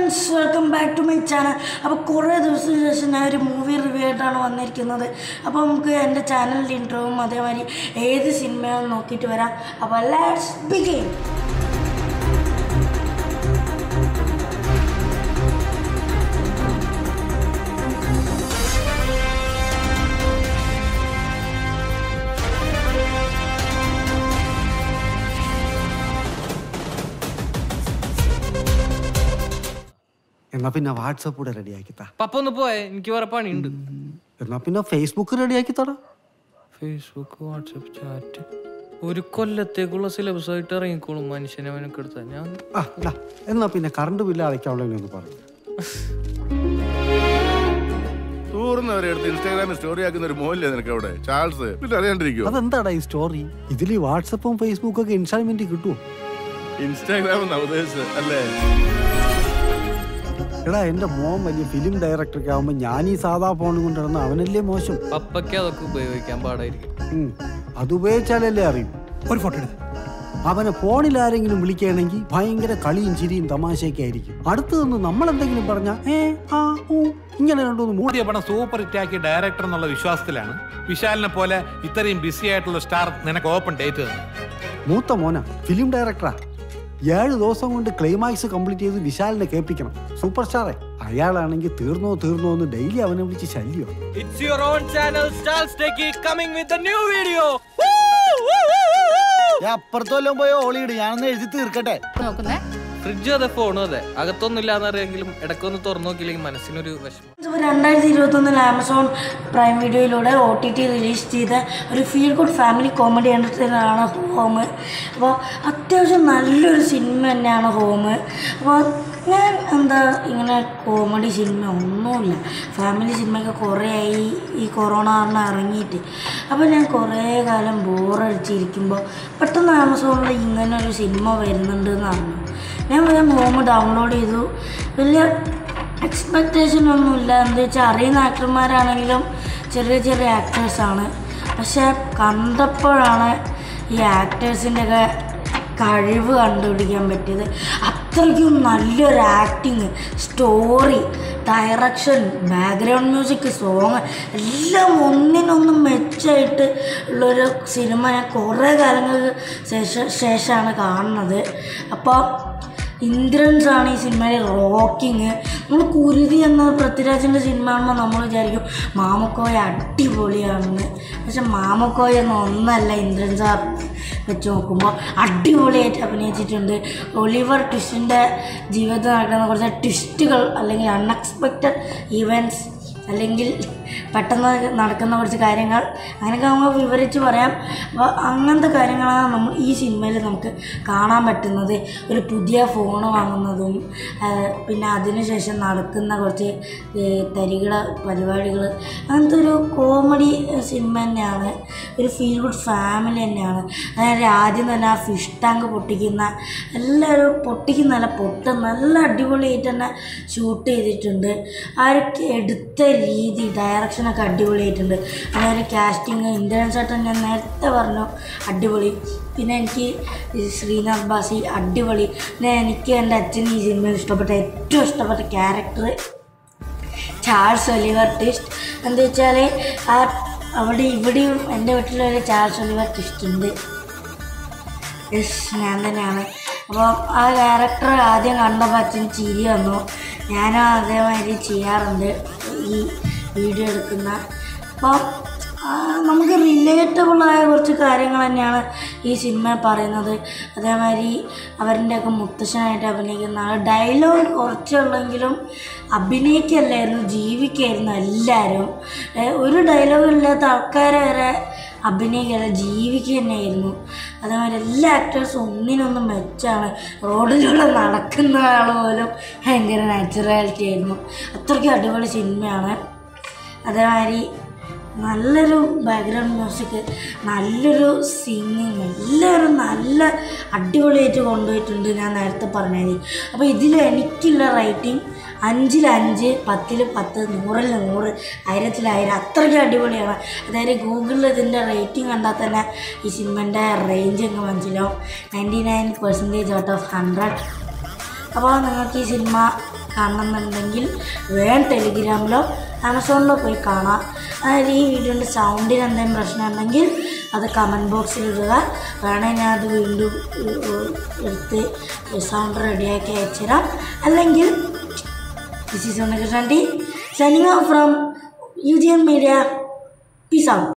Friends welcome back to my channel അപ്പോൾ കുറേ ദിവസത്തിന് ശേഷം ഞാൻ ഒരു മൂവി റിവ്യൂ ആയിട്ടാണ് വന്നിരിക്കുന്നത് അപ്പോൾ നമുക്ക് എൻ്റെ ചാനലിൻ്റെ ഇൻട്രോവും അതേമാതിരി ഏത് സിനിമയാണെന്ന് നോക്കിയിട്ട് വരാം അപ്പോൾ ലെറ്റ്സ് ബിഗിൻ എന്നാ പിന്നെ വാട്സപ്പ് കൂടെ റെഡിയാക്കി താ പപ്പ ഒന്ന് പോയെ എനിക്ക് വേറെ പണിയുണ്ട് എന്നാ പിന്നെ ഫേസ്ബുക്ക് റെഡിയാക്കി തടാ ഫേസ്ബുക്ക് വാട്സപ്പ് ചാറ്റ് ഒരു കൊല്ലത്തേക്കുള്ള സിലബസ് ആയിട്ട് ഇറങ്ങിക്കോളും മനുഷ്യനെ അവനൊക്കെ എടുത്താൽ ഞാൻ ആ ഡാ, എന്നാ പിന്നെ കറണ്ട് ബില്ല് അടയ്ക്കാനുള്ളതെന്ന് പറയും ടൂറിന്നവരെ എടുത്ത് ഇൻസ്റ്റാഗ്രാമിൽ സ്റ്റോറി ആക്കുന്ന ഒരു മോല്ലേ നിനക്ക് അവിടെ ചാൾസ് പിന്നെ അറിയാണ്ടിരിക്കുവോ അതെന്താടാ ഈ സ്റ്റോറി ഇതിൽ വാട്സപ്പും ഫേസ്ബുക്കും ഒക്കെ ഇൻസ്റ്റാൾമെന്റ് കിട്ടുമോ ഇൻസ്റ്റാഗ്രാം എന്ന് ഉദ്ദേശിച്ചത് അല്ലേ എടാ എന്റെ മോൻ വലിയ ഫിലിം ഡയറക്ടറൊക്കെ ആവുമ്പോ ഞാൻ ഈ സാധാ ഫോൺ കൊണ്ടിരുന്ന അവനല്ലേ മോശം പപ്പയ്ക്ക് അതൊക്കെ ഉപയോഗിക്കാൻ പാടായിരിക്കും ഉം. അത് ഉപയോഗിച്ചാലല്ലേ അറിയൂ ഒരു ഫോട്ടോ എടുത്ത് അവനെ ഫോണിൽ ആരെങ്കിലും വിളിക്കുകയാണെങ്കിൽ ഭയങ്കര കളിയും ചിരിയും തമാശയൊക്കെ ആയിരിക്കും അടുത്ത് നിന്ന് നമ്മൾ എന്തെങ്കിലും പറഞ്ഞാ ഏ ആ ഊ ഇങ്ങനെ രണ്ടോന്ന് മൂടി മൂടിയ പടം സൂപ്പർ ഹിറ്റാക്കിയ ഡയറക്ടർ എന്നുള്ള വിശ്വാസത്തിലാണ് വിശാലിനെ പോലെ ഇത്രയും ബിസി ആയിട്ടുള്ള സ്റ്റാർ നിനക്ക് ഓപ്പൺ ഡേറ്റ് തന്നെ മൂത്ത മോന ഫിലിം ഡയറക്ടറാ ഏഴ് ദിവസം കൊണ്ട് ക്ലൈമാക്സ് കംപ്ലീറ്റ് ചെയ്ത് വിശാലിനെ കേൾപ്പിക്കണം സൂപ്പർ സ്റ്റാറെ അയാളാണെങ്കിൽ തീർന്നോ തീർന്നോ എന്ന് ഡെയിലി അവനെ വിളിച്ച് ശല്യോ it's your own channel stars ടേക്കി കമ്മിങ് വിത്ത് ന്യൂ വീഡിയോ അപ്പുറത്തെല്ലാം പോയി ഓളിയിട് ഞാനൊന്ന് എഴുതി തീർക്കട്ടെ നോക്കുന്നേ ഫ്രിഡ്ജും അതെ ഫോണും അതെ അകത്തൊന്നും ഇല്ലാന്നറിയെങ്കിലും ഇടയ്ക്കൊന്ന് തുറന്നു നോക്കിയില്ലെങ്കിൽ മനസ്സിനൊരു വിഷമം ഇപ്പോൾ രണ്ടായിരത്തി ഇരുപത്തൊന്നിൽ ആമസോൺ പ്രൈം വീഡിയോയിലൂടെ ഒ ടി ടി റിലീസ് ചെയ്ത ഒരു ഫീൽ ഗുഡ് ഫാമിലി കോമഡി എൻ്റർടൈനറാണ് ഹോം അപ്പോൾ അത്യാവശ്യം നല്ലൊരു സിനിമ തന്നെയാണ് ഹോം അപ്പോൾ ഞാൻ എന്താ ഇങ്ങനെ കോമഡി സിനിമ ഒന്നുമില്ല ഫാമിലി സിനിമയൊക്കെ കുറേ ആയി ഈ കൊറോണ കാരണം ഇറങ്ങിയിട്ട് അപ്പോൾ ഞാൻ കുറേ കാലം ബോറടിച്ചിരിക്കുമ്പോൾ പെട്ടെന്ന് ആമസോണിൽ ഇങ്ങനെ ഒരു സിനിമ വരുന്നുണ്ട് എന്ന് അറിഞ്ഞു ഞാൻ വേഗം ഹോം ഡൗൺലോഡ് ചെയ്തു വലിയ എക്സ്പെക്റ്റേഷൻ ഒന്നുമില്ല എന്താ വെച്ചാൽ അറിയുന്ന ആക്ടർമാരാണെങ്കിലും ചെറിയ ചെറിയ ആക്ടേഴ്സാണ് പക്ഷെ കണ്ടപ്പോഴാണ് ഈ ആക്ടേഴ്സിൻ്റെ ഒക്കെ കഴിവ് കണ്ടുപിടിക്കാൻ പറ്റിയത് അത്രയ്ക്കും നല്ലൊരു acting story direction background music song എല്ലാം ഒന്നിനൊന്നും മെച്ചമായിട്ട് ഉള്ളൊരു സിനിമ ഞാൻ കുറേ കാലങ്ങൾക്ക് ശേഷം ശേഷമാണ് കാണുന്നത് അപ്പോൾ ഇന്ദ്രൻസ് ആണ് ഈ സിനിമയിലെ റോക്കിങ് നമ്മൾ കുരുതി എന്ന പൃഥ്വിരാജിൻ്റെ സിനിമ കാണുമ്പോൾ നമ്മൾ വിചാരിക്കും മാമക്കോയ അടിപൊളിയാണെന്ന് പക്ഷെ മാമക്കോയ എന്ന ഒന്നല്ല ഇന്ദ്രൻ സാർ വെച്ച് നോക്കുമ്പോൾ അടിപൊളിയായിട്ട് അഭിനയിച്ചിട്ടുണ്ട് ഒലിവർ ട്വിസ്റ്റിൻ്റെ ജീവിതത്തിൽ നടക്കുന്ന കുറച്ച് ട്വിസ്റ്റുകൾ അല്ലെങ്കിൽ അൺഎക്സ്പെക്റ്റഡ് ഈവൻറ്റ്സ് അല്ലെങ്കിൽ പെട്ടെന്ന് നടക്കുന്ന കുറച്ച് കാര്യങ്ങൾ അങ്ങനെയൊക്കെ നമുക്ക് വിവരിച്ച് പറയാം അപ്പോൾ അങ്ങനത്തെ കാര്യങ്ങളാണ് നമ്മൾ ഈ സിനിമയിൽ നമുക്ക് കാണാൻ പറ്റുന്നത് ഒരു പുതിയ ഫോൺ വാങ്ങുന്നതും ആ, പിന്നെ അതിനുശേഷം നടക്കുന്ന കുറച്ച് തരികിട പരിപാടികൾ അങ്ങനത്തെ ഒരു കോമഡി സിനിമ തന്നെയാണ് ഒരു ഫീൽ ഗുഡ് ഫാമിലി തന്നെയാണ് അതായത് ആദ്യം തന്നെ ആ ഫിഷ് ടാങ്ക് പൊട്ടിക്കുന്ന എല്ലാവരും പൊട്ടിക്കുന്നല്ല പൊട്ട് നല്ല അടിപൊളിയായിട്ട് തന്നെ ഷൂട്ട് ചെയ്തിട്ടുണ്ട് ആ ഒരു എടുത്ത രീതി ഡയറക്ഷനൊക്കെ അടിപൊളിയായിട്ടുണ്ട് അതായത് കാസ്റ്റിങ് ഇന്ദ്രൻ ചേട്ടൻ ഞാൻ നേരത്തെ പറഞ്ഞു അടിപൊളി പിന്നെ എനിക്ക് ഈ ശ്രീനാഥ് ബാസി അടിപൊളി പിന്നെ എനിക്ക് എൻ്റെ അച്ഛൻ ഈ സിനിമയിൽ ഇഷ്ടപ്പെട്ട ഏറ്റവും ഇഷ്ടപ്പെട്ട ക്യാരക്ടർ ചാൾസ് ഒലിവർ ട്വിസ്റ്റ് എന്താ വെച്ചാൽ ആ അവിടെ ഇവിടെയും എൻ്റെ വീട്ടിലൊരു ചാൾസ് ഒലിവർ ട്വിസ്റ്റ് ഉണ്ട് യെസ് ഞാൻ തന്നെയാണ് അപ്പോൾ ആ ക്യാരക്ടർ ആദ്യം കണ്ടപ്പോൾ അച്ഛൻ ചിരി വന്നു ഞാനും അതേമാതിരി ചെയ്യാറുണ്ട് ഈ വീഡിയോ എടുക്കുന്ന അപ്പോൾ ആ, നമുക്ക് റിലേറ്റബിളായ കുറച്ച് കാര്യങ്ങൾ തന്നെയാണ് ഈ സിനിമ പറയുന്നത് അതേമാതിരി അവരിൻ്റെയൊക്കെ മുത്തശ്ശനായിട്ട് അഭിനയിക്കുന്ന ആൾ ഡയലോഗ് കുറച്ചുള്ളെങ്കിലും അഭിനയിക്കല്ലായിരുന്നു ജീവിക്കായിരുന്നു എല്ലാവരും ഏ, ഒരു ഡയലോഗ് ഇല്ലാത്ത ആൾക്കാരെ വരെ അഭിനയിക്കല്ല ജീവിക്കുക തന്നെയായിരുന്നു അതേമാതിരി എല്ലാ ആക്ടേഴ്സും ഒന്നിനൊന്നും മെച്ചാണ് റോഡിലൂടെ നടക്കുന്ന ആൾ പോലും ഭയങ്കര നാച്ചുറാലിറ്റി ആയിരുന്നു അത്രയ്ക്കും അടിപൊളി സിനിമയാണ് അതേമാതിരി നല്ലൊരു ബാക്ക്ഗ്രൗണ്ട് മ്യൂസിക് നല്ലൊരു സിംഗിങ് എല്ലാവരും നല്ല അടിപൊളിയായിട്ട് കൊണ്ടുപോയിട്ടുണ്ട് ഞാൻ നേരത്തെ പറഞ്ഞത് അപ്പോൾ ഇതിൽ എനിക്കുള്ള റേറ്റിംഗ് അഞ്ചിൽ അഞ്ച് പത്തിൽ പത്ത് നൂറിൽ നൂറ് ആയിരത്തിൽ ആയിരം അത്രയ്ക്ക് അടിപൊളിയാണ് അതായത് ഗൂഗിളിൽ ഇതിൻ്റെ റേറ്റിംഗ് കണ്ടാൽ തന്നെ ഈ സിനിമൻ്റെ റേഞ്ച് അങ്ങ് മനസ്സിലാവും ninety nine percentage out of hundred അപ്പോൾ നിങ്ങൾക്ക് ഈ സിനിമ കാണണമെന്നുണ്ടെങ്കിൽ വേഗം ടെലിഗ്രാമിലോ ആമസോണിലോ പോയി കാണാം അതായത് ഈ വീഡിയോൻ്റെ സൗണ്ടിന് എന്തെങ്കിലും പ്രശ്നം ഉണ്ടെങ്കിൽ അത് കമൻറ്റ് ബോക്സിൽ ഇടുക വേണേൽ ഞാൻ അത് വീണ്ടും ഏർ, ഏർ, എടുത്ത് സൗണ്ട് റെഡിയാക്കി അയച്ചുതരാം അല്ലെങ്കിൽ this is Unnikrishnan T signing off from U G M media peace out